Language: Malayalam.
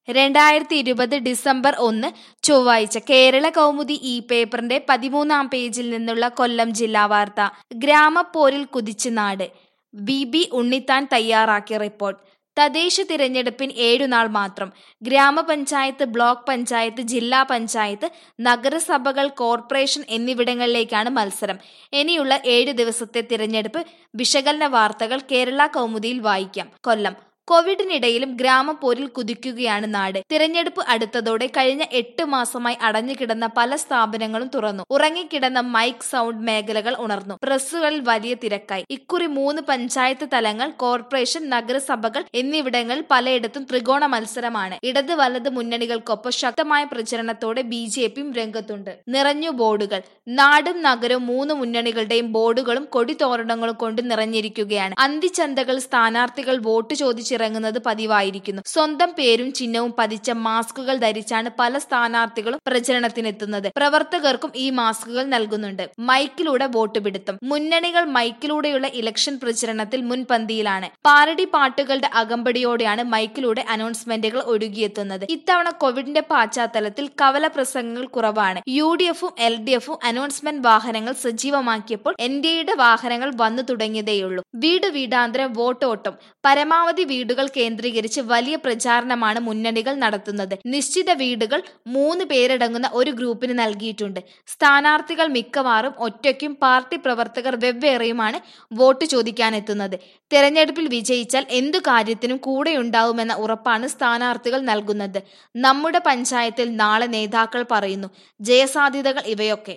രണ്ടായിരത്തി ഇരുപത് ഡിസംബർ ഒന്ന് ചൊവ്വാഴ്ച കേരള കൗമുദി ഈ പേപ്പറിന്റെ പതിമൂന്നാം പേജിൽ നിന്നുള്ള കൊല്ലം ജില്ലാ വാർത്ത ഗ്രാമപ്പോരിൽ കുതിച്ച് നാട് ബി ബി ഉണ്ണിത്താൻ തയ്യാറാക്കിയ റിപ്പോർട്ട് തദ്ദേശ തിരഞ്ഞെടുപ്പിന് ഏഴുനാൾ മാത്രം ഗ്രാമപഞ്ചായത്ത് ബ്ലോക്ക് പഞ്ചായത്ത് ജില്ലാ പഞ്ചായത്ത് നഗരസഭകൾ കോർപ്പറേഷൻ എന്നിവിടങ്ങളിലേക്കാണ് മത്സരം ഇനിയുള്ള ഏഴ് ദിവസത്തെ തിരഞ്ഞെടുപ്പ് വിശകലന വാർത്തകൾ കേരള കൗമുദിയിൽ വായിക്കാം കൊല്ലം കോവിഡിനിടയിലും ഗ്രാമപ്പോരിൽ കുതിക്കുകയാണ് നാട് തിരഞ്ഞെടുപ്പ് അടുത്തതോടെ കഴിഞ്ഞ എട്ട് മാസമായി അടഞ്ഞുകിടന്ന പല സ്ഥാപനങ്ങളും തുറന്നു ഉറങ്ങിക്കിടന്ന മൈക്ക് സൗണ്ട് മേഖലകൾ ഉണർന്നു പ്രസ്സുകളിൽ വലിയ തിരക്കായി ഇക്കുറി മൂന്ന് പഞ്ചായത്ത് തലങ്ങൾ കോർപ്പറേഷൻ നഗരസഭകൾ എന്നിവിടങ്ങളിൽ പലയിടത്തും ത്രികോണ മത്സരമാണ് ഇടത് വലത് മുന്നണികൾക്കൊപ്പം ശക്തമായ പ്രചരണത്തോടെ ബി ജെ പിയും രംഗത്തുണ്ട് നിറഞ്ഞു ബോർഡുകൾ നാടും നഗരവും മൂന്ന് മുന്നണികളുടെയും ബോർഡുകളും കൊടിതോരണങ്ങളും കൊണ്ട് നിറഞ്ഞിരിക്കുകയാണ് അന്തിച്ചന്തകൾ സ്ഥാനാർത്ഥികൾ വോട്ട് ചോദിച്ചിറങ്ങുന്നത് പതിവായിരിക്കുന്നു സ്വന്തം പേരും ചിഹ്നവും പതിച്ച മാസ്കുകൾ ധരിച്ചാണ് പല സ്ഥാനാർത്ഥികളും പ്രചരണത്തിനെത്തുന്നത് പ്രവർത്തകർക്കും ഈ മാസ്കുകൾ നൽകുന്നുണ്ട് മൈക്കിലൂടെ വോട്ട് പിടുത്തം മുന്നണികൾ മൈക്കിലൂടെയുള്ള ഇലക്ഷൻ പ്രചരണത്തിൽ മുൻപന്തിയിലാണ് പാരഡി പാട്ടുകളുടെ അകമ്പടിയോടെയാണ് മൈക്കിലൂടെ അനൗൺസ്മെന്റുകൾ ഒഴുകിയെത്തുന്നത് ഇത്തവണ കോവിഡിന്റെ പശ്ചാത്തലത്തിൽ കവല പ്രസംഗങ്ങൾ കുറവാണ് യു ഡി എഫും എൽ ഡി എഫും അനൗൺസ്മെന്റ് വാഹനങ്ങൾ സജീവമാക്കിയപ്പോൾ എൻ ഡി എയുടെ വാഹനങ്ങൾ വന്നു തുടങ്ങിയതേയുള്ളൂ വീട് വീടാന്തരം വോട്ടോട്ടം പരമാവധി വീടുകൾ കേന്ദ്രീകരിച്ച് വലിയ പ്രചാരണമാണ് മുന്നണികൾ നടത്തുന്നത് നിശ്ചിത വീടുകൾ മൂന്ന് പേരടങ്ങുന്ന ഒരു ഗ്രൂപ്പിന് നൽകിയിട്ടുണ്ട് സ്ഥാനാർത്ഥികൾ മിക്കവാറും ഒറ്റയ്ക്കും പാർട്ടി പ്രവർത്തകർ വെവ്വേറെയുമാണ് വോട്ട് ചോദിക്കാനെത്തുന്നത് തെരഞ്ഞെടുപ്പിൽ വിജയിച്ചാൽ എന്തു കാര്യത്തിനും കൂടെയുണ്ടാവുമെന്ന ഉറപ്പാണ് സ്ഥാനാർത്ഥികൾ നൽകുന്നത് നമ്മുടെ പഞ്ചായത്തിൽ നാളെ നേതാക്കൾ പറയുന്നു ജയസാധ്യതകൾ ഇവയൊക്കെ